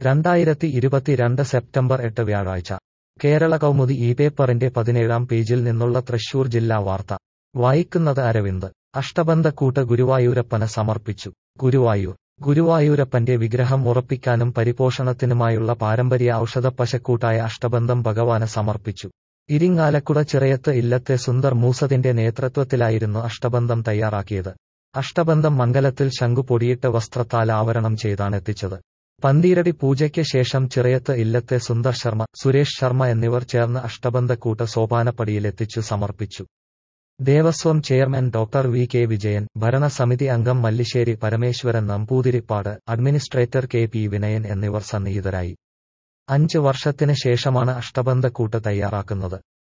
രണ്ടായിരത്തി ഇരുപത്തിരണ്ട് സെപ്റ്റംബർ എട്ട് വ്യാഴാഴ്ച കേരള കൗമുദി ഈ പേപ്പറിന്റെ പതിനേഴാം പേജിൽ നിന്നുള്ള തൃശൂർ ജില്ലാ വാർത്ത വായിക്കുന്നത് അരവിന്ദ് അഷ്ടബന്ധക്കൂട്ട് ഗുരുവായൂരപ്പന് സമർപ്പിച്ചു ഗുരുവായൂർ ഗുരുവായൂരപ്പന്റെ വിഗ്രഹം ഉറപ്പിക്കാനും പരിപോഷണത്തിനുമായുള്ള പാരമ്പര്യ ഔഷധപ്പശക്കൂട്ടായ അഷ്ടബന്ധം ഭഗവാന് സമർപ്പിച്ചു ഇരിങ്ങാലക്കുട ചിറയത്ത് ഇല്ലത്തെ സുന്ദർ മൂസതിന്റെ നേതൃത്വത്തിലായിരുന്നു അഷ്ടബന്ധം തയ്യാറാക്കിയത് അഷ്ടബന്ധം മംഗലത്തിൽ ശംഖു പൊടിയിട്ട് വസ്ത്രത്താൽ ആവരണം ചെയ്താണ് എത്തിച്ചത് പന്തീരടി പൂജയ്ക്ക് ശേഷം ചിറയത്ത് ഇല്ലത്തെ സുന്ദർ ശർമ്മ സുരേഷ് ശർമ്മ എന്നിവർ ചേർന്ന് അഷ്ടബന്ധക്കൂട്ട് സോപാനപ്പടിയിലെത്തിച്ചു സമർപ്പിച്ചു Devaswom chairman doctor V K Vijayan ഭരണസമിതി അംഗം Mallissery Parameswaran Namboodiripad administrator K P Vinayan എന്നിവർ സന്നിഹിതരായി അഞ്ച് വർഷത്തിന് ശേഷമാണ് അഷ്ടബന്ധക്കൂട്ട് തയ്യാറാക്കുന്നത്